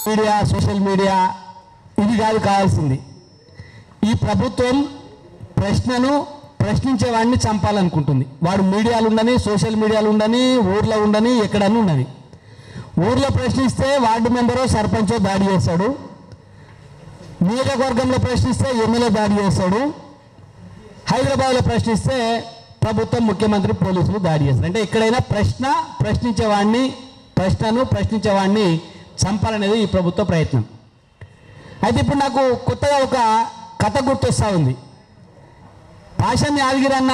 media social media ఇది కాదు కావాల్సింది ఈ ప్రభుత్వం ప్రశ్నను ప్రశ్నించేవాడిని చంపాలనుకుంటుంది వాడు మీడియాలు ఉండని సోషల్ మీడియాలు ఉండని ఊర్లో ఉండని ఎక్కడన్నా ఉండని ఊర్లో ప్రశ్నిస్తే వార్డు మెంబరో సర్పంచో దాడి చేస్తాడు నియోజకవర్గంలో ప్రశ్నిస్తే ఎమ్మెల్యే దాడి చేస్తాడు హైదరాబాద్లో ప్రశ్నిస్తే ప్రభుత్వం ముఖ్యమంత్రి పోలీసులు దాడి చేస్తారు అంటే ఎక్కడైనా ప్రశ్న ప్రశ్నించేవాడిని ప్రశ్నను ప్రశ్నించేవాడిని చంపాలనేది ఈ ప్రభుత్వ ప్రయత్నం అయితే ఇప్పుడు నాకు కొత్తగా ఒక కథ గుర్తొస్తూ ఉంది పాషం యాదగిరి అన్న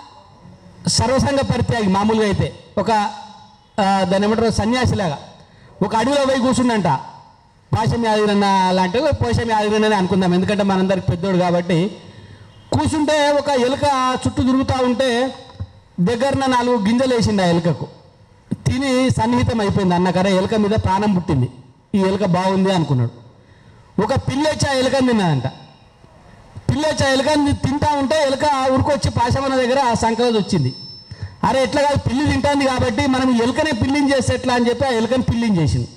సర్వసంగ పరిత్యాగి మామూలుగా అయితే ఒక ఆ, దాన్ని ఏమంటారు సన్యాసిలాగా ఒక అడవిలో పోయి కూర్చుండంట పాషం యాదగిరి అన్న లాంటి పోషం యాదగిరి అన్నది అనుకుందాం ఎందుకంటే మనందరికి పెద్దోడు కాబట్టి కూర్చుంటే ఒక ఎలుక చుట్టూ తిరుగుతూ ఉంటే దగ్గరన నాలుగు గింజలు వేసిండు ఆ ఎలుకకు తిని సన్నిహితం అయిపోయింది అన్నకరే ఎలుక మీద ప్రాణం పుట్టింది ఈ ఎలుక బాగుంది అనుకున్నాడు ఒక పిల్లి వచ్చి ఆ ఎలుకని తిన్నదంట పిల్లి వచ్చి ఆ ఎలుకని తింటా ఉంటే ఎలుక ఉరికొచ్చి పాశమన్న దగ్గర ఆ సంకలది వచ్చింది అరే ఎట్లా కాదు పిల్లి తింటుంది కాబట్టి మనం ఈ ఎలుకనే పిల్లిని చేస్తే ఎట్లా అని చెప్పి ఆ ఎలుకని పిల్లిని చేసింది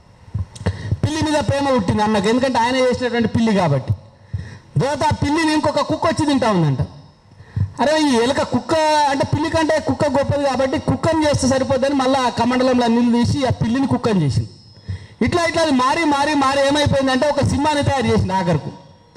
పిల్లి మీద ప్రేమ పుట్టింది అన్నకు ఎందుకంటే ఆయన చేసినటువంటి పిల్లి కాబట్టి తర్వాత ఆ పిల్లిని ఇంకొక కుక్క వచ్చి తింటా ఉందంట అరే ఈ ఎలుక కుక్క అంటే పిల్లి కంటే కుక్క గొప్పది కాబట్టి కుక్కని చేస్తే సరిపోద్దని మళ్ళీ ఆ కమండలంలో నీళ్ళు తీసి ఆ పిల్లిని కుక్కని చేసింది ఇట్లా ఇట్లా అది మారి మారి మారి ఏమైపోయిందంటే ఒక సింహాన్ని తయారు చేసింది ఆఖరికి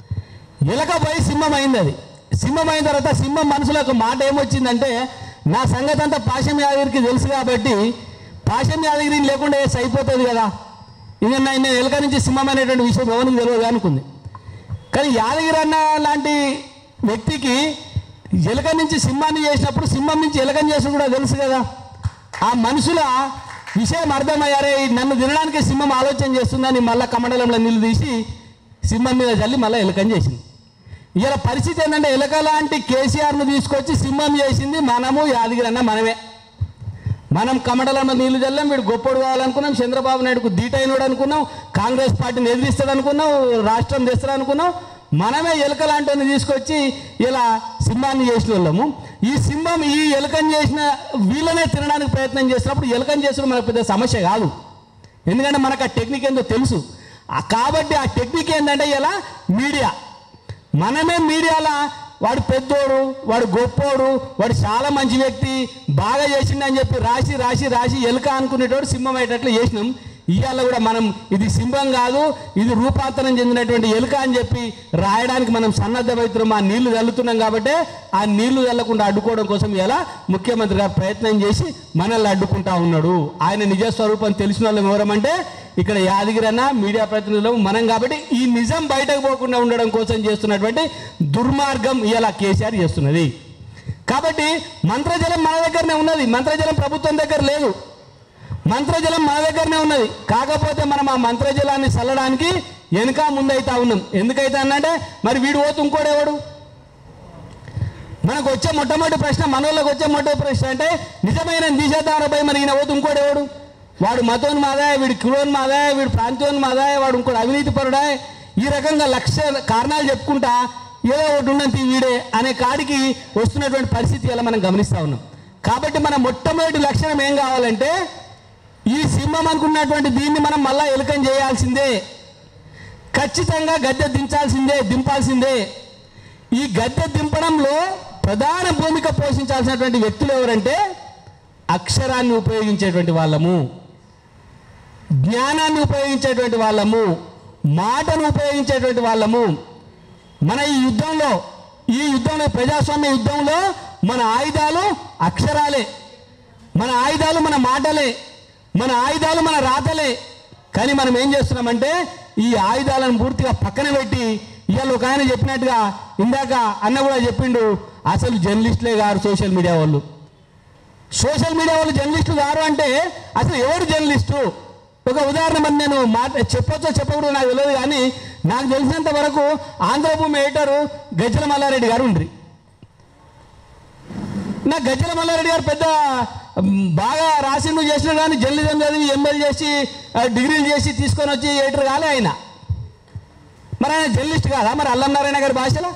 ఎలక పోయి సింహం అయింది అది సింహం అయిన తర్వాత సింహం మనసులో ఒక మాట ఏమొచ్చిందంటే నా సంగతి అంతా పాశం యాదగిరికి తెలుసు కాబట్టి పాశం యాదగిరిని లేకుండా వేసి అయిపోతుంది కదా ఇక నా- నేను ఎలక నుంచి సింహం అనేటువంటి విషయం ఎవరికి తెలియదు అనుకుంది కానీ యాదగిరి అన్న లాంటి వ్యక్తికి ఎలక నుంచి సింహాన్ని చేసినప్పుడు సింహం నుంచి ఎలకని చేసిన కూడా తెలుసు కదా ఆ మనుషుల విషయం అర్థమయ్యారే నన్ను తినడానికి సింహం ఆలోచన చేస్తుందని మళ్ళీ కమండలంలో నీళ్ళు తీసి సింహం మీద చల్లి మళ్ళీ ఎలకని చేసింది ఇలా పరిస్థితి ఏంటంటే ఎలక లాంటి కేసీఆర్ను తీసుకొచ్చి సింహం చేసింది మనము యాదగిరి అన్న మనమే మనం కమటలమ్మ నీళ్లు చల్లాం వీడు గొప్పడు కావాలనుకున్నాం చంద్రబాబు నాయుడుకు దీటైనడు అనుకున్నాం కాంగ్రెస్ పార్టీని ఎదిరిస్తాడు అనుకున్నాం రాష్ట్రం తెస్తాడు అనుకున్నాం మనమే ఎలుక లాంటిని తీసుకొచ్చి ఇలా సింహాన్ని చేసిన వాళ్ళము ఈ సింహం ఈ ఎలుకని చేసిన వీళ్ళనే తినడానికి ప్రయత్నం చేసినప్పుడు ఎలుకని చేసిన మనకు పెద్ద సమస్య కాదు ఎందుకంటే మనకు ఆ టెక్నిక్ ఏందో తెలుసు ఆ- కాబట్టి ఆ టెక్నిక్ ఏంటంటే ఇలా మీడియా మనమే మీడియాలో వాడు పెద్దోడు వాడు గొప్పోడు వాడు చాలా మంచి వ్యక్తి బాగా చేసిండు అని చెప్పి రాసి రాసి రాసి ఎలుక అనుకునేటోడు సింహం అయ్యేటట్లు చేసినాం ఇవాళ కూడా మనం ఇది సింహం కాదు ఇది రూపాంతరం చెందినటువంటి ఎలుక అని చెప్పి రాయడానికి మనం సన్నద్ధమవుతున్నాం ఆ నీళ్లు చల్లుతున్నాం కాబట్టి ఆ నీళ్లు చల్లకుండా అడ్డుకోవడం కోసం ఇలా ముఖ్యమంత్రి గారు ప్రయత్నం చేసి మనల్ని అడ్డుకుంటా ఉన్నాడు ఆయన నిజ స్వరూపం తెలిసిన వాళ్ళం ఎవరమంటే ఇక్కడ యాదగిరి అన్న మీడియా ప్రతినిధులు మనం కాబట్టి ఈ నిజం బయటకు పోకుండా ఉండడం కోసం చేస్తున్నటువంటి దుర్మార్గం ఇలా కేసీఆర్ చేస్తున్నది కాబట్టి మంత్రజలం మన దగ్గరనే ఉన్నది మంత్రజలం ప్రభుత్వం దగ్గర లేదు మంత్రజలం మన దగ్గరనే ఉన్నది కాకపోతే మనం ఆ మంత్రజలాన్ని చల్లడానికి వెనుక ముందైతా ఉన్నాం ఎందుకైతే అన్నంటే మరి వీడు పోతు ఇంకోడేవాడు మనకు వచ్చే మొట్టమొదటి ప్రశ్న మనోళ్ళకి వచ్చే మొట్టమొదటి ప్రశ్న అంటే నిజమైన దిశాధారపై మరి ఈయన పోతు ఇంకోడేవాడు వాడు మతోన్ మాదాయ వీడు కులోన్ మాదాయ వీడు ప్రాంతోన్ మాదాయ వాడు ఇంకోటి అవినీతి పరుడాయ్ ఈ రకంగా లక్ష కారణాలు చెప్పుకుంటా ఏదో ఒకటి ఉన్నది వీడే అనే కాడికి వస్తున్నటువంటి పరిస్థితి ఇలా మనం గమనిస్తా ఉన్నాం కాబట్టి మన మొట్టమొదటి లక్షణం ఏం కావాలంటే ఈ సింహం అనుకున్నటువంటి దీన్ని మనం మళ్ళా ఎలుకం చేయాల్సిందే ఖచ్చితంగా గద్దె దించాల్సిందే దింపాల్సిందే ఈ గద్దె దింపడంలో ప్రధాన భూమిక పోషించాల్సినటువంటి వ్యక్తులు ఎవరంటే అక్షరాన్ని ఉపయోగించేటువంటి వాళ్ళము జ్ఞానాన్ని ఉపయోగించేటువంటి వాళ్ళము మాటను ఉపయోగించేటువంటి వాళ్ళము మన ఈ యుద్ధంలో ఈ యుద్ధంలో ప్రజాస్వామ్య యుద్ధంలో మన ఆయుధాలు అక్షరాలే మన ఆయుధాలు మన మాటలే మన ఆయుధాలు మన రాతలే కానీ మనం ఏం చేస్తున్నామంటే ఈ ఆయుధాలను పూర్తిగా పక్కన పెట్టి ఇవాళ ఒక ఆయన చెప్పినట్టుగా ఇందాక అన్న కూడా చెప్పిండు అసలు జర్నలిస్టులే గారు సోషల్ మీడియా వాళ్ళు సోషల్ మీడియా వాళ్ళు జర్నలిస్టులు గారు అంటే అసలు ఎవరు జర్నలిస్టు ఒక ఉదాహరణ మరి నేను మాట చెప్పొచ్చో చెప్పకూడదు నాకు తెలియదు కానీ నాకు తెలిసినంత వరకు ఆంధ్రభూమి ఎడిటరు గజ్జల మల్లారెడ్డి గారు ఉండ్రి నా గజ్జల మల్లారెడ్డి గారు పెద్ద మ్, బాగా రాసిండు చేసిన కానీ జర్నలిజం చదివి ఎంఎల్ చేసి ఆ, డిగ్రీలు చేసి తీసుకొని వచ్చి ఎడిటర్ కాలే ఆయన మరి ఆయన జర్నలిస్ట్ కాదా మరి అల్లం నారాయణ గారి భాషలో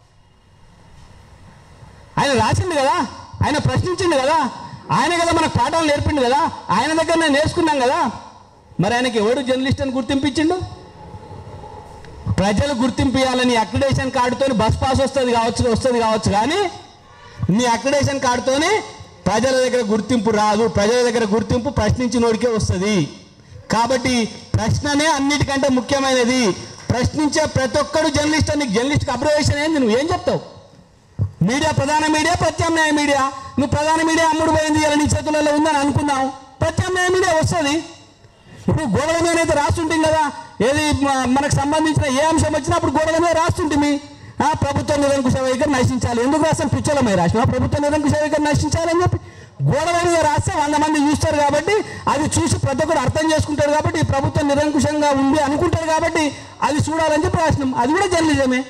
ఆయన రాసిండు కదా ఆయన ప్రశ్నించిండు కదా ఆయన కదా మనకు పాఠాలు నేర్పిండు కదా ఆయన దగ్గర నేను నేర్చుకున్నాం కదా మరి ఆయనకి ఎవడు జర్నలిస్ట్ అని గుర్తింపించిండు ప్రజలు గుర్తింపియాలని అక్రిడేషన్ కార్డుతో బస్ పాస్ వస్తుంది కావచ్చు వస్తుంది కావచ్చు కానీ నీ అక్రిడేషన్ కార్డుతోనే ప్రజల దగ్గర గుర్తింపు రాదు ప్రజల దగ్గర గుర్తింపు ప్రశ్నించినోడికే వస్తుంది కాబట్టి ప్రశ్ననే అన్నిటికంటే ముఖ్యమైనది ప్రశ్నించే ప్రతి ఒక్కడు జర్నలిస్ట్ నీకు జర్నలిస్ట్కి అబ్జర్వేషన్ ఏంది నువ్వు ఏం చెప్తావు మీడియా ప్రధాన మీడియా ప్రత్యామ్నాయ మీడియా నువ్వు ప్రధాన మీడియా అమ్ముడు పోయింది ఇలా నీ చేతులలో ఉందని అనుకున్నావు ప్రత్యామ్నాయ మీడియా వస్తుంది ఇప్పుడు గోడల మీద అయితే రాస్తుంటాం కదా ఏది మ- మనకు సంబంధించిన ఏ అంశం వచ్చినా అప్పుడు గోడల మీద రాస్తుంటిమి ఆ, ప్రభుత్వ నిరంకుశ వైఖరి నశించాలి ఎందుకు రాస్తాను పిచ్చలమై రాసిన ప్రభుత్వ నిరంకుశ వైఖరి నశించాలని చెప్పి గోడల మీద రాస్తే వంద మంది చూస్తారు కాబట్టి అది చూసి ప్రతి ఒక్కరు అర్థం చేసుకుంటారు కాబట్టి ఈ ప్రభుత్వం నిరంకుశంగా ఉంది అనుకుంటారు కాబట్టి అది చూడాలని చెప్పి రాసినాం అది కూడా జర్నలిజమే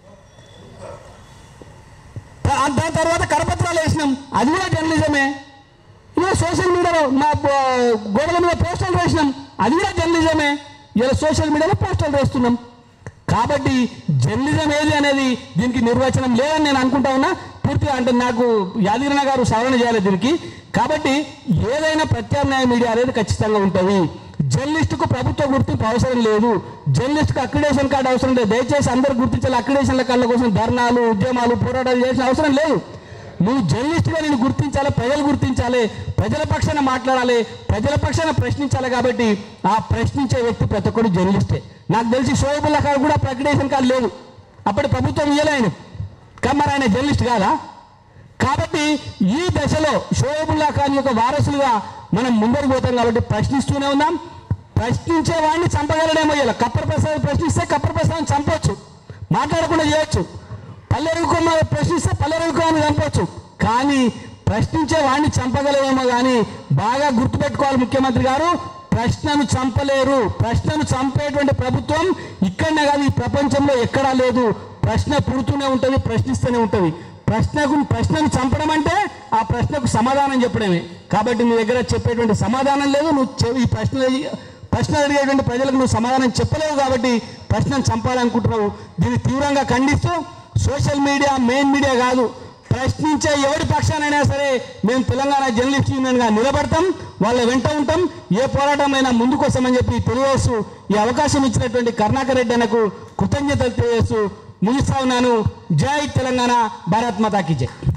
దా- దాని తర్వాత కరపత్రాలు వేసినాం అది కూడా జర్నలిజమే ఇలా సోషల్ మీడియాలో మా బో- గోడల మీద పోస్టర్లు వేసినాం అది కూడా జర్నలిజమే ఇలా సోషల్ మీడియాలో పోస్టర్లు వేస్తున్నాం కాబట్టి జర్నలిజం ఏది అనేది దీనికి నిర్వచనం లేదని నేను అనుకుంటా ఉన్నా పూర్తిగా అంటే నాకు యాదగిరిన గారు సవరణ చేయాలి దీనికి కాబట్టి ఏదైనా ప్రత్యామ్నాయ మీడియా అనేది ఖచ్చితంగా ఉంటుంది జర్నలిస్టుకు ప్రభుత్వ గుర్తింపు అవసరం లేదు జర్నలిస్ట్కి అక్రిడేషన్ కార్డు అవసరం లేదు దయచేసి అందరు గుర్తించాలి అక్రిడేషన్ల కళ్ళ కోసం ధర్నాలు ఉద్యమాలు పోరాటాలు చేసిన అవసరం లేదు నువ్వు జర్నలిస్ట్గా నేను గుర్తించాలి ప్రజలు గుర్తించాలి ప్రజల పక్షాన మాట్లాడాలి ప్రజల పక్షాన ప్రశ్నించాలి కాబట్టి ఆ ప్రశ్నించే వ్యక్తి ప్రతి ఒక్కరు జర్నలిస్టే నాకు తెలిసి షోయబుల్లా గారు కూడా అక్రిడేషన్ కార్డు లేదు అప్పటి ప్రభుత్వం ఇయ్యలే ఆయన కానీ మరి ఆయన జర్నలిస్ట్ కాదా కాబట్టి ఈ దశలో షోయబుల్లా ఖాన్ యొక్క వారసులుగా మనం ముందరికి పోతాం కాబట్టి ప్రశ్నిస్తూనే ఉన్నాం ప్రశ్నించే వాడిని చంపగలడేమో ఇలా కప్పర్ ప్రసాద్ ప్రశ్నిస్తే కప్పర్ ప్రసాద్ చంపొచ్చు మాట్లాడకుండా చేయొచ్చు పల్లెరుకున్న ప్రశ్నిస్తే పల్లెరుకుని చంపొచ్చు కానీ ప్రశ్నించే వాడిని చంపగలమేమో కానీ బాగా గుర్తుపెట్టుకోవాలి ముఖ్యమంత్రి గారు ప్రశ్నను చంపలేరు ప్రశ్నను చంపేటువంటి ప్రభుత్వం ఇక్కడనే కాదు ఈ ప్రపంచంలో ఎక్కడా లేదు ప్రశ్న పుడుతూనే ఉంటుంది ప్రశ్నిస్తూనే ఉంటుంది ప్రశ్నకు ప్రశ్నను చంపడం అంటే ఆ ప్రశ్నకు సమాధానం చెప్పడమే కాబట్టి నీ దగ్గర చెప్పేటువంటి సమాధానం లేదు నువ్వు చె- ఈ ప్రశ్న ప్రశ్న అడిగేటువంటి ప్రజలకు నువ్వు సమాధానం చెప్పలేవు కాబట్టి ప్రశ్నను చంపాలనుకుంటున్నావు దీన్ని తీవ్రంగా ఖండిస్తూ సోషల్ మీడియా మెయిన్ మీడియా కాదు ప్రశ్నించే ఎవరి పక్షానైనా సరే మేము తెలంగాణ జర్నలిస్ట్ యూనియన్గా నిలబడతాం వాళ్ళ వెంట ఉంటాం ఏ పోరాటం అయినా ముందుకు వస్తామని చెప్పి తెలియజేస్తూ ఈ అవకాశం ఇచ్చినటువంటి కరుణాకర్ రెడ్డి అన్నకు కృతజ్ఞతలు తెలియజేస్తూ ముగిస్తా ఉన్నాను జై తెలంగాణ భారత్ మాతాకి జై